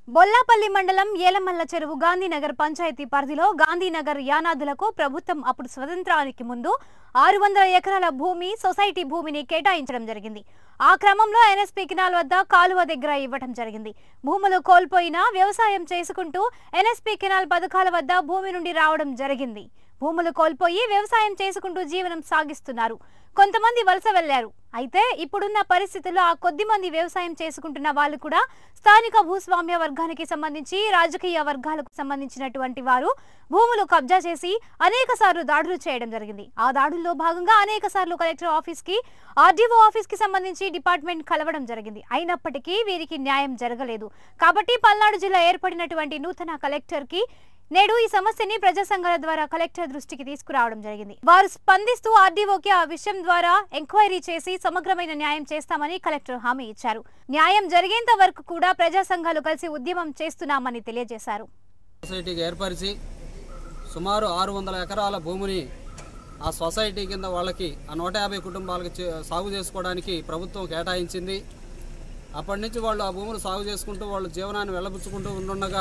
బొల్లాపల్లి మండలం ఏలమల్ల చెరువు గాంధీనగర్ పంచాయతీ పరిధిలో గాంధీనగర్ యానాదులకు ప్రభుత్వం అప్పుడు స్వతంత్రానికి ముందు ఆరు వందల ఎకరాల భూమి సొసైటీ భూమిని కేటాయించడం జరిగింది ఆ క్రమంలో ఎన్ఎస్పీ కినాల్ వద్ద కాలువ దగ్గర ఇవ్వడం జరిగింది భూములు కోల్పోయినా వ్యవసాయం చేసుకుంటూ ఎన్ఎస్పీ కినాల్ పథకాల వద్ద భూమి నుండి రావడం జరిగింది భూములు కోల్పోయి వ్యవసాయం చేసుకుంటూ జీవనం సాగిస్తున్నారు కొంతమంది వలస వెళ్లారు అయితే ఇప్పుడున్న పరిస్థితుల్లో ఆ కొద్ది మంది వ్యవసాయం చేసుకుంటున్న వాళ్ళు కూడా స్థానిక భూస్వామ్య వర్గానికి సంబంధించి రాజకీయ వర్గాలకు సంబంధించినటువంటి వారు భూములు కబ్జా చేసి అనేక సార్లు దాడులు చేయడం జరిగింది ఆ దాడుల్లో భాగంగా అనేక సార్లు కలెక్టర్ ఆఫీస్ కి ఆర్డీఓ ఆఫీస్ కి సంబంధించి డిపార్ట్మెంట్ కలవడం జరిగింది అయినప్పటికీ వీరికి న్యాయం జరగలేదు కాబట్టి పల్నాడు జిల్లా ఏర్పడినటువంటి నూతన కలెక్టర్ కి నేడు ఈ సమస్యని ప్రజా సంఘాల ద్వారా కలెక్టర్ దృష్టికి తీసుకురావడం జరిగింది వారు స్పందిస్తూ ఆర్డీఓకి ఆ విషయం ద్వారా ఎంక్వైరీ చేసి సమగ్రమైన న్యాయం చేస్తామని కలెక్టర్ హామీ ఇచ్చారు న్యాయం జరిగేంత వరకు కూడా ప్రజా సంఘాలు కలిసి ఉద్యమం చేస్తున్నామని తెలియజేశారు సొసైటీకి ఏర్పరిచి సుమారు ఆరు వందల ఎకరాల భూమిని ఆ సొసైటీ కింద వాళ్ళకి ఆ నూట యాభై కుటుంబాలకు చే- సాగు చేసుకోవడానికి ప్రభుత్వం కేటాయించింది అప్పటి నుంచి వాళ్ళు ఆ భూములు సాగు చేసుకుంటూ వాళ్ళు జీవనాన్ని వెళ్ళబుచ్చుకుంటూ ఉండుండగా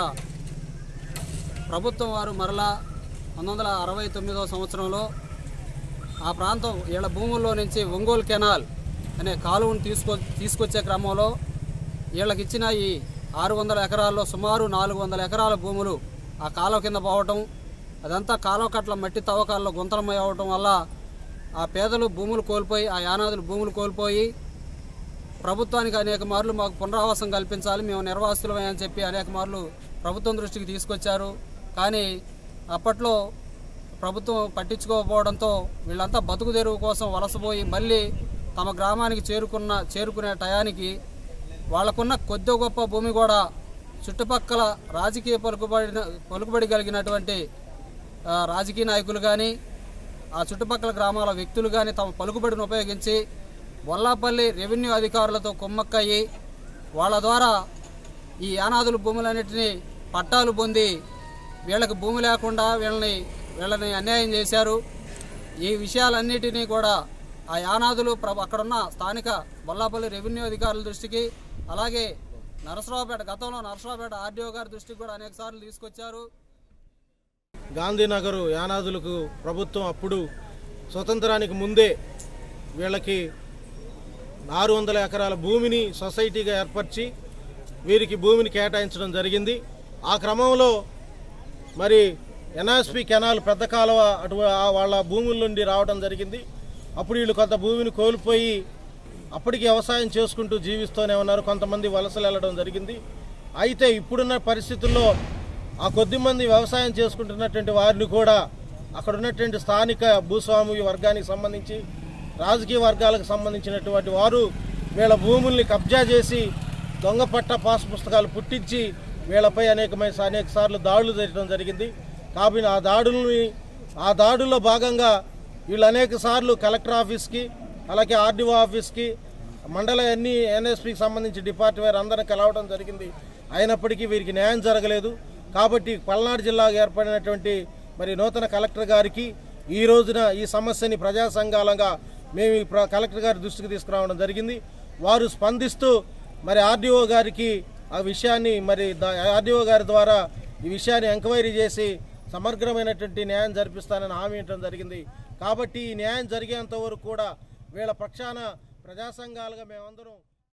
ప్రభుత్వం వారు మరలా పంతొమ్మిది వందల అరవై తొమ్మిదవ సంవత్సరంలో ఆ ప్రాంతం వీళ్ళ భూముల్లో నుంచి ఒంగోలు కెనాల్ అనే కాలువను తీసుకో తీసుకొచ్చే క్రమంలో వీళ్ళకి ఇచ్చిన ఈ ఆరు వందల ఎకరాల్లో సుమారు నాలుగు వందల ఎకరాల భూములు ఆ కాలువ కింద పోవటం అదంతా కాలువ కట్ల మట్టి తవ్వకాల్లో గుంతలమై అవటం వల్ల ఆ పేదలు భూములు కోల్పోయి ఆ యానాదులు భూములు కోల్పోయి ప్రభుత్వానికి అనేక మార్లు మాకు పునరావాసం కల్పించాలి మేము నిర్వాసితులమే అని చెప్పి అనేక మార్లు ప్రభుత్వం దృష్టికి తీసుకొచ్చారు కానీ అప్పట్లో ప్రభుత్వం పట్టించుకోకపోవడంతో వీళ్ళంతా బతుకు తెరువు కోసం వలసపోయి మళ్ళీ తమ గ్రామానికి చేరుకున్న చేరుకునే టయానికి వాళ్ళకున్న కొద్ది గొప్ప భూమి కూడా చుట్టుపక్కల రాజకీయ పలుకుబడిన పలుకుబడి కలిగినటువంటి ఆ, రాజకీయ నాయకులు కానీ ఆ చుట్టుపక్కల గ్రామాల వ్యక్తులు కానీ తమ పలుకుబడిని ఉపయోగించి వల్లాపల్లి రెవెన్యూ అధికారులతో కుమ్మక్కయ్యి వాళ్ళ ద్వారా ఈ యానాదుల భూములన్నిటినీ పట్టాలు పొంది వీళ్ళకి భూమి లేకుండా వీళ్ళని వీళ్ళని అన్యాయం చేశారు ఈ విషయాలన్నిటినీ కూడా ఆ యానాదులు ప్రభ అక్కడున్న స్థానిక బొల్లాపల్లి రెవెన్యూ అధికారుల దృష్టికి అలాగే నరసరావుపేట గతంలో నరసరావుపేట ఆర్డీఓ గారి దృష్టికి కూడా అనేక సార్లు తీసుకొచ్చారు గాంధీనగర్ యానాదులకు ప్రభుత్వం అప్పుడు స్వతంత్రానికి ముందే వీళ్ళకి ఆరు వందల ఎకరాల భూమిని సొసైటీగా ఏర్పరిచి వీరికి భూమిని కేటాయించడం జరిగింది ఆ క్రమంలో మరి ఎన్ఆర్ఎస్పి కెనాల్ పెద్ద కాలువ అటు ఆ వాళ్ళ భూముల నుండి రావడం జరిగింది అప్పుడు వీళ్ళు కొంత భూమిని కోల్పోయి అప్పటికి వ్యవసాయం చేసుకుంటూ జీవిస్తూనే ఉన్నారు కొంతమంది వలసలు వెళ్ళడం జరిగింది అయితే ఇప్పుడున్న పరిస్థితుల్లో ఆ కొద్ది మంది వ్యవసాయం చేసుకుంటున్నటువంటి వారిని కూడా అక్కడ ఉన్నటువంటి స్థానిక భూస్వామి వర్గానికి సంబంధించి రాజకీయ వర్గాలకు సంబంధించినటువంటి వారు వీళ్ళ భూముల్ని కబ్జా చేసి దొంగ పట్ట పాస్ పుస్తకాలు పుట్టించి వీళ్ళపై అనేకమైన అనేక సార్లు దాడులు జరగడం జరిగింది కాబట్టి ఆ దాడుల్ని ఆ దాడుల్లో భాగంగా వీళ్ళు అనేక సార్లు కలెక్టర్ ఆఫీస్కి అలాగే ఆర్డీఓ ఆఫీస్కి మండల అన్ని ఎన్ఎస్పికి సంబంధించి డిపార్ట్ వారు అందరం కలవడం జరిగింది అయినప్పటికీ వీరికి న్యాయం జరగలేదు కాబట్టి పల్నాడు జిల్లాకు ఏర్పడినటువంటి మరి నూతన కలెక్టర్ గారికి ఈ రోజున ఈ సమస్యని ప్రజా సంఘాలంగా మేము ఈ ప్ర- కలెక్టర్ గారి దృష్టికి తీసుకురావడం జరిగింది వారు స్పందిస్తూ మరి ఆర్డీఓ గారికి ఆ విషయాన్ని మరి ఆర్డీఓ గారి ద్వారా ఈ విషయాన్ని ఎంక్వైరీ చేసి సమగ్రమైనటువంటి న్యాయం జరిపిస్తానని హామీ ఇవ్వడం జరిగింది కాబట్టి ఈ న్యాయం జరిగేంత వరకు కూడా వీళ్ళ పక్షాన ప్రజా సంఘాలుగా మేమందరం